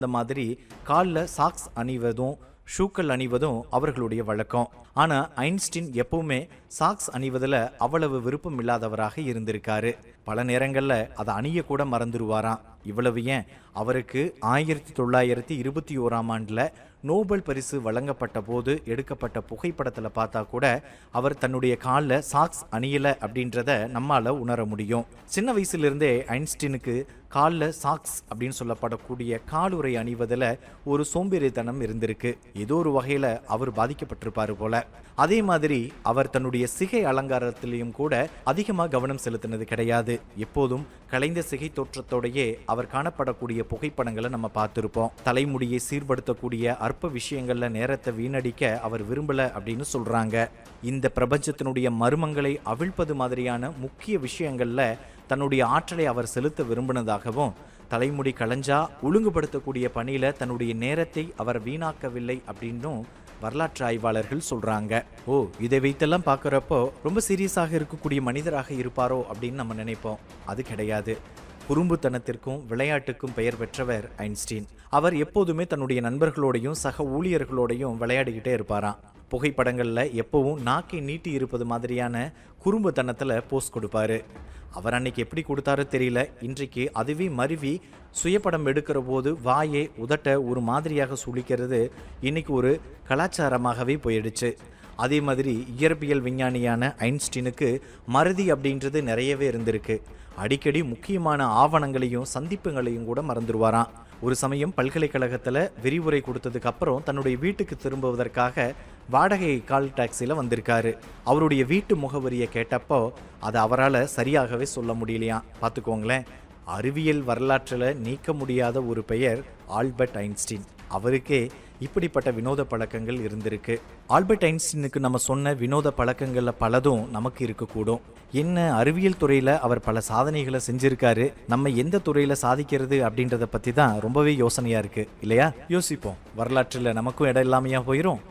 இந்த மாதிரி காலில் சாக்ஸ் அணிவதும் ஷூக்கள் அணிவதும் அவர்களுடைய வழக்கம் ஆனா ஐன்ஸ்டீன் எப்பவுமே சாக்ஸ் அணிவதில் அவ்வளவு விருப்பம் இல்லாதவராக இருந்திருக்காரு பல நேரங்கள்ல அதை அணிய கூட மறந்துடுவாராம் இவ்வளவு ஏன் அவருக்கு ஆயிரத்தி தொள்ளாயிரத்தி இருபத்தி ஓராம் ஆண்டுல நோபல் பரிசு வழங்கப்பட்ட போது எடுக்கப்பட்ட புகைப்படத்துல பார்த்தா கூட அவர் தன்னுடைய காலில் சாக்ஸ் அணியல அப்படின்றத நம்மால உணர முடியும் சின்ன வயசுல இருந்தே ஐன்ஸ்டீனுக்கு காலில் சாக்ஸ் அப்படின்னு சொல்லப்படக்கூடிய காலுறை அணிவதில் ஒரு சோம்பேறித்தனம் இருந்திருக்கு ஏதோ ஒரு வகையில் அவர் பாதிக்கப்பட்டிருப்பாரு போல அதே மாதிரி அவர் தன்னுடைய சிகை அலங்காரத்திலையும் கூட அதிகமாக கவனம் செலுத்தினது கிடையாது எப்போதும் கலைந்த சிகை தோற்றத்தோடையே அவர் காணப்படக்கூடிய புகைப்படங்களை நம்ம பார்த்துருப்போம் தலைமுடியை சீர்படுத்தக்கூடிய அற்ப விஷயங்கள்ல நேரத்தை வீணடிக்க அவர் விரும்பல அப்படின்னு சொல்றாங்க இந்த பிரபஞ்சத்தினுடைய மர்மங்களை அவிழ்ப்பது மாதிரியான முக்கிய விஷயங்கள்ல தன்னுடைய ஆற்றலை அவர் செலுத்த விரும்பினதாகவும் தலைமுடி களைஞ்சா ஒழுங்குபடுத்தக்கூடிய பணியில தன்னுடைய நேரத்தை அவர் வீணாக்கவில்லை அப்படின்னும் வரலாற்று ஆய்வாளர்கள் சொல்றாங்க ஓ இதை வைத்தெல்லாம் பார்க்குறப்போ ரொம்ப சீரியஸாக இருக்கக்கூடிய மனிதராக இருப்பாரோ அப்படின்னு நம்ம நினைப்போம் அது கிடையாது குறும்புத்தனத்திற்கும் விளையாட்டுக்கும் பெயர் பெற்றவர் ஐன்ஸ்டீன் அவர் எப்போதுமே தன்னுடைய நண்பர்களோடையும் சக ஊழியர்களோடையும் விளையாடிக்கிட்டே இருப்பாராம் புகைப்படங்கள்ல எப்பவும் நாக்கை நீட்டி இருப்பது மாதிரியான குறும்புத்தனத்துல போஸ் கொடுப்பாரு அவர் அன்னைக்கு எப்படி கொடுத்தாரோ தெரியல இன்றைக்கு அதுவே மருவி சுயப்படம் எடுக்கிற போது வாயை உதட்ட ஒரு மாதிரியாக சுளிக்கிறது இன்னைக்கு ஒரு கலாச்சாரமாகவே போயிடுச்சு அதே மாதிரி இயற்பியல் விஞ்ஞானியான ஐன்ஸ்டீனுக்கு மறதி அப்படின்றது நிறையவே இருந்திருக்கு அடிக்கடி முக்கியமான ஆவணங்களையும் சந்திப்புகளையும் கூட மறந்துடுவாராம் ஒரு சமயம் பல்கலைக்கழகத்தில் விரிவுரை கொடுத்ததுக்கு அப்புறம் தன்னுடைய வீட்டுக்கு திரும்புவதற்காக வாடகை கால் டாக்ஸியில் வந்திருக்காரு அவருடைய வீட்டு முகவரியை கேட்டப்போ அதை அவரால் சரியாகவே சொல்ல முடியலையாம் பார்த்துக்கோங்களேன் அறிவியல் வரலாற்றில் நீக்க முடியாத ஒரு பெயர் ஆல்பர்ட் ஐன்ஸ்டீன் அவருக்கே இப்படிப்பட்ட வினோத பழக்கங்கள் இருந்திருக்கு ஆல்பர்ட் ஐன்ஸ்டீனுக்கு நம்ம சொன்ன வினோத பழக்கங்கள்ல பலதும் நமக்கு இருக்கக்கூடும் என்ன அறிவியல் துறையில அவர் பல சாதனைகளை செஞ்சிருக்காரு நம்ம எந்த துறையில சாதிக்கிறது அப்படின்றத பத்தி தான் ரொம்பவே யோசனையா இருக்கு இல்லையா யோசிப்போம் வரலாற்றுல நமக்கும் இடம் இல்லாமையா போயிரும்